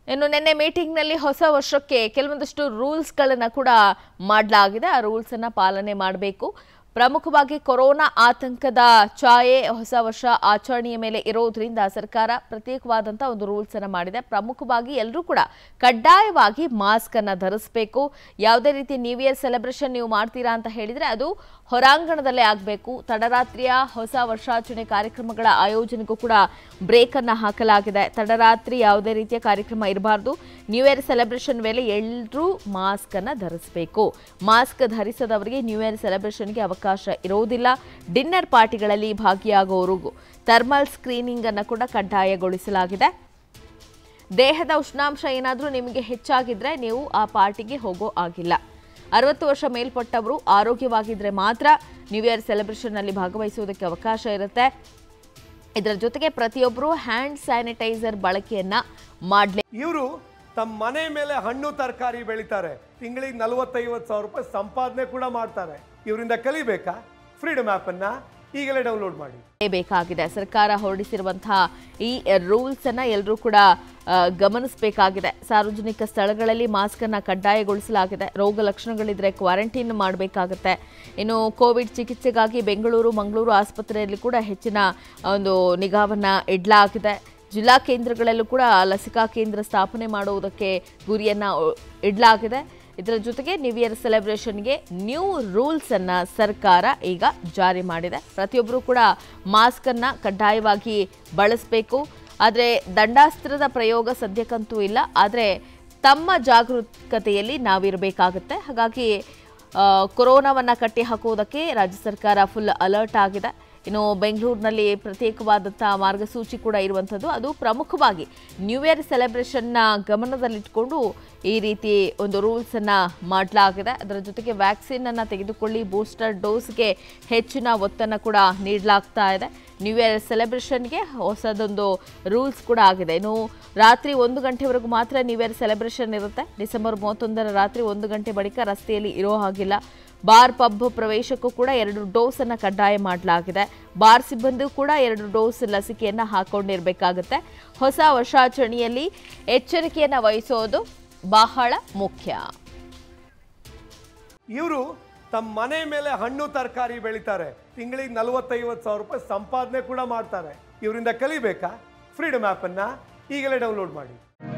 ಇನ್ನು ನಿನ್ನೆ ಮೀಟಿಂಗ್ನಲ್ಲಿ ಹೊಸ ವರ್ಷಕ್ಕೆ ಕೆಲವೊಂದಷ್ಟು ರೂಲ್ಸ್ಗಳನ್ನು ಕೂಡ ಮಾಡಲಾಗಿದೆ ಆ ರೂಲ್ಸನ್ನು ಪಾಲನೆ ಮಾಡಬೇಕು ಪ್ರಮುಖವಾಗಿ ಕೊರೋನಾ ಆತಂಕದ ಛಾಯೆ ಹೊಸ ವರ್ಷ ಆಚರಣೆಯ ಮೇಲೆ ಇರೋದ್ರಿಂದ ಸರ್ಕಾರ ಪ್ರತ್ಯೇಕವಾದಂಥ ಒಂದು ರೂಲ್ಸ್ ಅನ್ನು ಮಾಡಿದೆ ಪ್ರಮುಖವಾಗಿ ಎಲ್ಲರೂ ಕೂಡ ಕಡ್ಡಾಯವಾಗಿ ಮಾಸ್ಕ್ ಅನ್ನ ಧರಿಸಬೇಕು ಯಾವುದೇ ರೀತಿ ನ್ಯೂ ಇಯರ್ ಸೆಲೆಬ್ರೇಷನ್ ನೀವು ಮಾಡ್ತೀರಾ ಅಂತ ಹೇಳಿದ್ರೆ ಅದು ಹೊರಾಂಗಣದಲ್ಲೇ ಆಗಬೇಕು ತಡರಾತ್ರಿಯ ಹೊಸ ವರ್ಷಾಚರಣೆ ಕಾರ್ಯಕ್ರಮಗಳ ಆಯೋಜನೆಗೂ ಕೂಡ ಬ್ರೇಕ್ ಅನ್ನ ಹಾಕಲಾಗಿದೆ ತಡರಾತ್ರಿ ಯಾವುದೇ ರೀತಿಯ ಕಾರ್ಯಕ್ರಮ ಇರಬಾರ್ದು ನ್ಯೂ ಇಯರ್ ಸೆಲೆಬ್ರೇಷನ್ ವೇಳೆ ಎಲ್ಲರೂ ಮಾಸ್ಕ್ ಅನ್ನ ಧರಿಸಬೇಕು ಮಾಸ್ಕ್ ಧರಿಸದವರಿಗೆ ನ್ಯೂ ಇಯರ್ ಸೆಲೆಬ್ರೇಷನ್ಗೆ ಅವಕಾಶ ಇರೋದಿಲ್ಲ ಡಿನ್ನರ್ ಪಾರ್ಟಿಗಳಲ್ಲಿ ಭಾಗಿಯಾಗುವವರಿಗೂ ಥರ್ಮಲ್ ಸ್ಕ್ರೀನಿಂಗ್ ಅನ್ನು ಕೂಡ ಕಡ್ಡಾಯಗೊಳಿಸಲಾಗಿದೆ ದೇಹದ ಉಷ್ಣಾಂಶ ಏನಾದರೂ ನಿಮಗೆ ಹೆಚ್ಚಾಗಿದ್ರೆ ನೀವು ಆ ಪಾರ್ಟಿಗೆ ಹೋಗೋ ಆಗಿಲ್ಲ ಅರವತ್ತು ವರ್ಷ ಮೇಲ್ಪಟ್ಟವರು ಆರೋಗ್ಯವಾಗಿದ್ರೆ ಮಾತ್ರ ನ್ಯೂ ಇಯರ್ ಸೆಲೆಬ್ರೇಷನ್ನಲ್ಲಿ ಭಾಗವಹಿಸುವುದಕ್ಕೆ ಅವಕಾಶ ಇರುತ್ತೆ ಇದರ ಜೊತೆಗೆ ಪ್ರತಿಯೊಬ್ಬರು ಹ್ಯಾಂಡ್ ಸ್ಯಾನಿಟೈಸರ್ ಬಳಕೆಯನ್ನ ಮಾಡಲೇ ಇವರು ತಮ್ಮ ಮನೆ ಮೇಲೆ ಹಣ್ಣು ತರಕಾರಿ ಬೆಳಿತಾರೆ ತಿಂಗಳಿಗೆ ನಲವತ್ತೈವತ್ತು ಸಾವಿರ ರೂಪಾಯಿ ಸಂಪಾದನೆ ಕೂಡ ಮಾಡ್ತಾರೆ ಇವರಿಂದ ಕಲಿಬೇಕಾ ಫ್ರೀಡಮ್ ಆ್ಯಪನ್ನು ಈಗಲೇ ಡೌನ್ಲೋಡ್ ಮಾಡಿ ಬೇಕಾಗಿದೆ ಸರ್ಕಾರ ಹೊರಡಿಸಿರುವಂತಹ ಈ ರೂಲ್ಸ್ ಅನ್ನ ಎಲ್ಲರೂ ಕೂಡ ಆ, ಗಮನಿಸಬೇಕಾಗಿದೆ ಸಾರ್ವಜನಿಕ ಸ್ಥಳಗಳಲ್ಲಿ ಮಾಸ್ಕ್ ಅನ್ನ ಕಡ್ಡಾಯಗೊಳಿಸಲಾಗಿದೆ ರೋಗ ಲಕ್ಷಣಗಳಿದ್ರೆ ಕ್ವಾರಂಟೈನ್ ಮಾಡಬೇಕಾಗುತ್ತೆ ಇನ್ನು ಕೋವಿಡ್ ಚಿಕಿತ್ಸೆಗಾಗಿ ಬೆಂಗಳೂರು ಮಂಗಳೂರು ಆಸ್ಪತ್ರೆಯಲ್ಲಿ ಕೂಡ ಹೆಚ್ಚಿನ ಒಂದು ನಿಗಾವನ್ನ ಇಡಲಾಗಿದೆ ಜಿಲ್ಲಾ ಕೇಂದ್ರಗಳಲ್ಲೂ ಕೂಡ ಲಸಿಕಾ ಕೇಂದ್ರ ಸ್ಥಾಪನೆ ಮಾಡುವುದಕ್ಕೆ ಗುರಿಯನ್ನ ಒ- ಇಡಲಾಗಿದೆ ಇದರ ಜೊತೆಗೆ ನ್ಯೂ ಇಯರ್ ಸೆಲೆಬ್ರೇಷನ್ಗೆ ನ್ಯೂ ರೂಲ್ಸ್ ಅನ್ನ ಸರ್ಕಾರ ಈಗ ಜಾರಿ ಮಾಡಿದೆ ಪ್ರತಿಯೊಬ್ಬರು ಕೂಡ ಮಾಸ್ಕ್ ಅನ್ನ ಕಡ್ಡಾಯವಾಗಿ ಬಳಸಬೇಕು ಆದರೆ ದಂಡಾಸ್ತ್ರದ ಪ್ರಯೋಗ ಸದ್ಯಕ್ಕಂತೂ ಇಲ್ಲ ಆದರೆ ತಮ್ಮ ಜಾಗರೂಕತೆಯಲ್ಲಿ ನಾವಿರಬೇಕಾಗುತ್ತೆ ಹಾಗಾಗಿ ಆ, ಕೊರೋನಾವನ್ನ ಕಟ್ಟಿ ಹಾಕುವುದಕ್ಕೆ ರಾಜ್ಯ ಸರ್ಕಾರ ಫುಲ್ ಅಲರ್ಟ್ ಆಗಿದೆ ಇನ್ನು ಬೆಂಗಳೂರಿನಲ್ಲಿ ಪ್ರತ್ಯೇಕವಾದಂಥ ಮಾರ್ಗಸೂಚಿ ಕೂಡ ಇರುವಂಥದ್ದು ಅದು ಪ್ರಮುಖವಾಗಿ ನ್ಯೂ ಇಯರ್ ಸೆಲೆಬ್ರೇಷನ್ನ ಗಮನದಲ್ಲಿಟ್ಕೊಂಡು ಈ ರೀತಿ ಒಂದು ರೂಲ್ಸನ್ನು ಮಾಡಲಾಗಿದೆ ಅದರ ಜೊತೆಗೆ ವ್ಯಾಕ್ಸಿನ್ ಅನ್ನು ತೆಗೆದುಕೊಳ್ಳಿ ಬೂಸ್ಟರ್ ಡೋಸ್ಗೆ ಹೆಚ್ಚಿನ ಒತ್ತನ್ನು ಕೂಡ ನೀಡಲಾಗ್ತಾ ಇದೆ ನ್ಯೂ ಇಯರ್ ಸೆಲೆಬ್ರೇಷನ್ಗೆ ಹೊಸದೊಂದು ರೂಲ್ಸ್ ಕೂಡ ಆಗಿದೆ ಇನ್ನು ರಾತ್ರಿ ಒಂದು ಗಂಟೆವರೆಗೂ ಮಾತ್ರ ನ್ಯೂ ಇಯರ್ ಸೆಲೆಬ್ರೇಷನ್ ಇರುತ್ತೆ ಡಿಸೆಂಬರ್ ಮೂವತ್ತೊಂದರ ರಾತ್ರಿ ಒಂದು ಗಂಟೆ ಬಳಿಕ ರಸ್ತೆಯಲ್ಲಿ ಇರೋ ಹಾಗಿಲ್ಲ ಬಾರ್ ಪಬ್ ಪ್ರವೇಶಕ್ಕೂ ಕೂಡ ಎರಡು ಡೋಸ್ ಅನ್ನ ಕಡ್ಡಾಯ ಮಾಡಲಾಗಿದೆ ಬಾರ್ ಸಿಬ್ಬಂದಿ ಕೂಡ ಎರಡು ಡೋಸ್ ಲಸಿಕೆಯನ್ನ ಹಾಕೊಂಡಿರ್ಬೇಕಾಗುತ್ತೆ ಹೊಸ ವರ್ಷಾಚರಣೆಯಲ್ಲಿ ಎಚ್ಚರಿಕೆಯನ್ನ ವಹಿಸೋದು ಬಹಳ ಮುಖ್ಯ ಇವರು ತಮ್ಮ ಮನೆ ಮೇಲೆ ಹಣ್ಣು ತರಕಾರಿ ಬೆಳಿತಾರೆ ತಿಂಗಳಿಗೆ ನಲವತ್ತೈವತ್ತು ಸಾವಿರ ರೂಪಾಯಿ ಸಂಪಾದನೆ ಕೂಡ ಮಾಡ್ತಾರೆ ಇವರಿಂದ ಕಲಿಬೇಕಾ ಫ್ರೀಡಮ್ ಆ್ಯಪನ್ನು ಈಗಲೇ ಡೌನ್ಲೋಡ್ ಮಾಡಿ